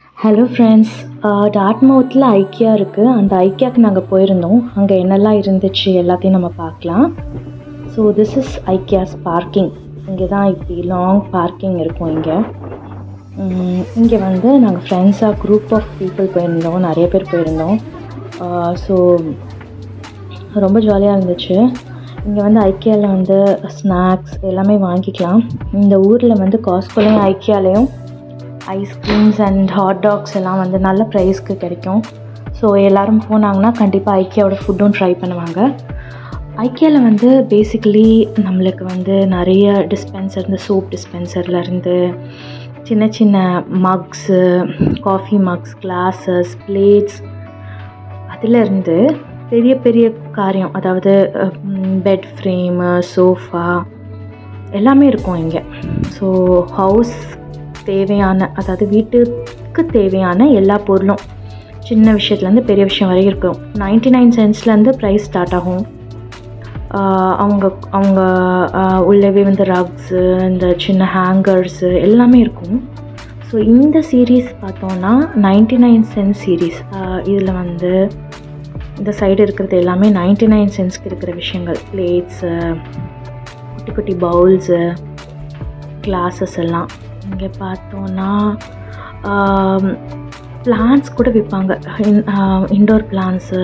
hello friends டாட்மவுத்தில் IKEA இருக்குது அந்த ஐக்கியாவுக்கு நாங்கள் போயிருந்தோம் அங்கே என்னெல்லாம் இருந்துச்சு எல்லாத்தையும் நம்ம பார்க்கலாம் so this is IKEA's parking இங்கே தான் இப்படி லாங் பார்க்கிங் இருக்கும் இங்கே இங்கே வந்து நாங்கள் ஃப்ரெண்ட்ஸாக குரூப் ஆஃப் பீப்புள் போயிருந்தோம் நிறைய பேர் போயிருந்தோம் ஸோ ரொம்ப ஜாலியாக இருந்துச்சு இங்கே வந்து ஐக்கியாவில் வந்து ஸ்நாக்ஸ் எல்லாமே வாங்கிக்கலாம் இந்த ஊரில் வந்து காஸ்கோலையும் ஐக்கியாலையும் ஐஸ்கிரீம்ஸ் அண்ட் ஹாட் டாக்ஸ் எல்லாம் வந்து நல்ல ப்ரைஸ்க்கு கிடைக்கும் ஸோ எல்லோரும் போனாங்கன்னா கண்டிப்பாக ஐக்கியாவோட ஃபுட்டும் ட்ரை பண்ணுவாங்க ஐக்கியாவில் வந்து பேசிக்கலி நம்மளுக்கு வந்து நிறைய டிஸ்பென்சர் இந்த சோப் டிஸ்பென்சர்லேருந்து சின்ன சின்ன mugs coffee mugs glasses plates அதிலேருந்து பெரிய பெரிய காரியம் அதாவது பெட் ஃப்ரேமு சோஃபா எல்லாமே இருக்கும் இங்கே ஸோ ஹவுஸ் தேவையான அதாவது வீட்டுக்கு தேவையான எல்லா பொருளும் சின்ன விஷயத்துலேருந்து பெரிய விஷயம் வரைக்கும் இருக்கும் நைன்டி நைன் சென்ட்ஸ்லேருந்து ப்ரைஸ் ஸ்டார்ட் ஆகும் அவங்க அவங்க உள்ளவே வந்து ரக்ஸு இந்த சின்ன ஹேங்கர்ஸு எல்லாமே இருக்கும் ஸோ இந்த சீரீஸ் பார்த்தோன்னா நைன்டி நைன் சென்ட் சீரீஸ் இதில் வந்து இந்த சைடு இருக்கிறது எல்லாமே நைன்டி நைன் சென்ஸ்க்கு இருக்கிற விஷயங்கள் பிளேட்ஸு குட்டி குட்டி பவுல்ஸு கிளாஸஸ் எல்லாம் இங்கே பார்த்தோன்னா பிளான்ஸ் கூட விற்பாங்க இன்டோர் பிளான்ஸு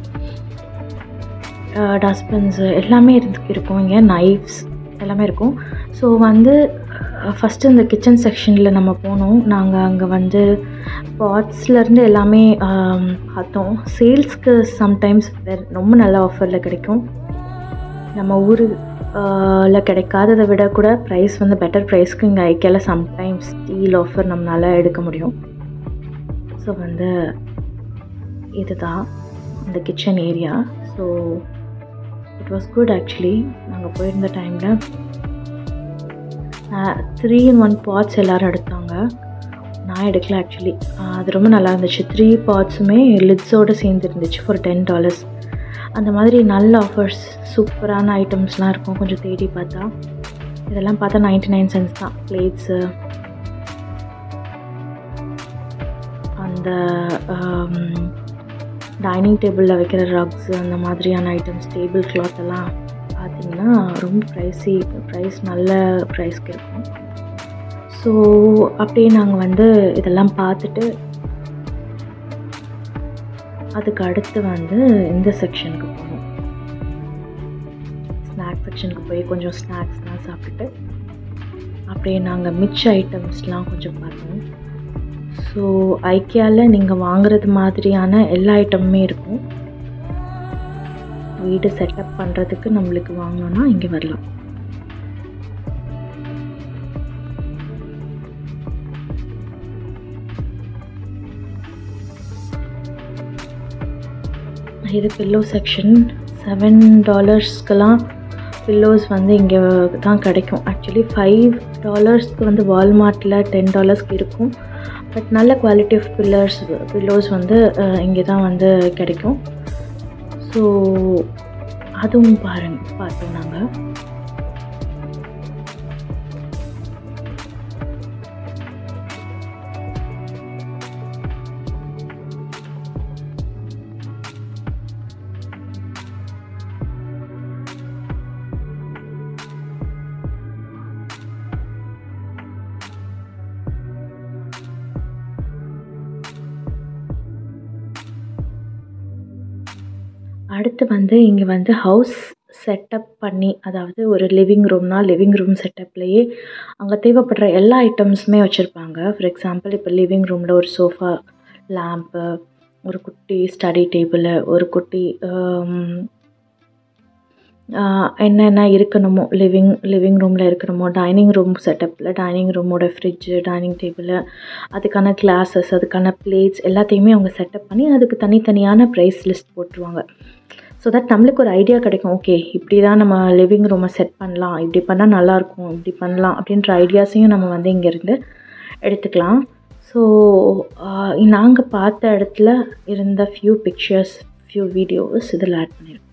டஸ்ட்பின்ஸு எல்லாமே இருந்து இருக்கும் இங்கே நைஃப்ஸ் எல்லாமே இருக்கும் ஸோ வந்து ஃபஸ்ட்டு இந்த கிச்சன் செக்ஷனில் நம்ம போனோம் நாங்கள் அங்கே வந்து பாட்ஸ்லேருந்து எல்லாமே பார்த்தோம் சேல்ஸ்க்கு சம்டைம்ஸ் வேறு ரொம்ப நல்ல ஆஃபரில் கிடைக்கும் நம்ம ஊர் ல கிடைக்காததை விட கூட ப்ரைஸ் வந்து பெட்டர் ப்ரைஸ்க்கு இங்கே ஐக்கியாவில் சம்டைம்ஸ் ஸ்டீல் ஆஃபர் நம்மளால் எடுக்க முடியும் ஸோ வந்து இதுதான் இந்த kitchen area so it was good actually நாங்கள் போயிருந்த டைமில் த்ரீ இன் ஒன் பாட்ஸ் எல்லோரும் எடுத்தாங்க நான் எடுக்கல ஆக்சுவலி அது ரொம்ப நல்லா இருந்துச்சு த்ரீ பாட்ஸுமே லிட்ஸோடு சேர்ந்து இருந்துச்சு ஃபார் டென் டாலர்ஸ் அந்த மாதிரி நல்ல ஆஃபர்ஸ் சூப்பரான ஐட்டம்ஸ்லாம் இருக்கும் கொஞ்சம் தேடி பார்த்தா இதெல்லாம் பார்த்தா நைன்டி நைன் சென்ஸ் தான் பிளேட்ஸு அந்த டைனிங் டேபிளில் வைக்கிற ரக்ஸு அந்த மாதிரியான ஐட்டம்ஸ் டேபிள் கிளாத் எல்லாம் பார்த்திங்கன்னா ரொம்ப ப்ரைஸி ப்ரைஸ் நல்ல ப்ரைஸ்க்கு இருக்கும் ஸோ அப்படியே நாங்கள் வந்து இதெல்லாம் பார்த்துட்டு அதுக்கு அடுத்து வந்து இந்த செக்ஷனுக்கு போனோம் ஸ்நாக்ஸ் செக்ஷனுக்கு போய் கொஞ்சம் ஸ்நாக்ஸ்லாம் சாப்பிட்டுட்டு அப்படியே நாங்கள் மிச்ச ஐட்டம்ஸ்லாம் கொஞ்சம் பார்த்தோம் ஸோ ஐக்கியாவில் நீங்கள் வாங்குறது மாதிரியான எல்லா ஐட்டமுமே இருக்கும் வீடு செட்டப் பண்ணுறதுக்கு நம்மளுக்கு வாங்கணுன்னா இங்கே வரலாம் இது பில்லோ செக்ஷன் செவன் டாலர்ஸ்க்கெலாம் பில்லோஸ் வந்து இங்கே தான் கிடைக்கும் ஆக்சுவலி ஃபைவ் டாலர்ஸ்க்கு வந்து வால்மார்ட்டில் டென் டாலர்ஸ்க்கு இருக்கும் பட் நல்ல குவாலிட்டி ஆஃப் பில்லர்ஸ் பில்லோஸ் வந்து இங்கே தான் வந்து கிடைக்கும் ஸோ அதுவும் பாருங்க பார்த்தோம் நாங்கள் அடுத்து வந்து இங்கே வந்து ஹவுஸ் செட்டப் பண்ணி அதாவது ஒரு லிவிங் ரூம்னால் லிவிங் ரூம் செட்டப்லேயே அங்கே தேவைப்படுற எல்லா ஐட்டம்ஸுமே வச்சுருப்பாங்க ஃபார் எக்ஸாம்பிள் இப்போ லிவிங் ரூமில் ஒரு சோஃபா லேம்ப்பு ஒரு குட்டி ஸ்டடி டேபிள் ஒரு குட்டி என்னென்ன இருக்கணுமோ லிவிங் லிவிங் ரூமில் இருக்கணுமோ டைனிங் ரூம் செட்டப்பில் டைனிங் ரூமோட ஃப்ரிட்ஜு டைனிங் டேபிள் அதுக்கான கிளாஸஸ் அதுக்கான பிளேட்ஸ் எல்லாத்தையுமே அவங்க செட்டப் பண்ணி அதுக்கு தனித்தனியான ப்ரைஸ் லிஸ்ட் போட்டுருவாங்க ஸோ தட் நம்மளுக்கு ஒரு ஐடியா கிடைக்கும் ஓகே இப்படி தான் நம்ம லிவிங் ரூமை செட் பண்ணலாம் இப்படி பண்ணால் நல்லாயிருக்கும் இப்படி பண்ணலாம் அப்படின்ற ஐடியாஸையும் நம்ம வந்து இங்கேருந்து எடுத்துக்கலாம் ஸோ நாங்கள் பார்த்த இடத்துல இருந்த ஃபியூ பிக்சர்ஸ் ஃபியூ வீடியோஸ் இதில் ஆட் பண்ணியிருக்கோம்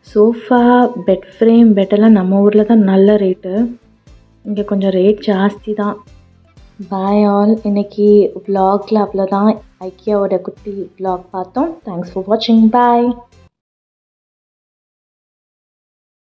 சோஃபா பெட் ஃப்ரேம் பெட்டெல்லாம் நம்ம ஊரில் தான் நல்ல ரேட்டு இங்கே கொஞ்சம் ரேட் ஜாஸ்தி தான் பாய் ஆல் இன்னைக்கு vlogல அவ்வளோதான் ஐக்கியாவோட குட்டி vlog பார்த்தோம் தேங்க்ஸ் ஃபார் வாட்சிங் பாய்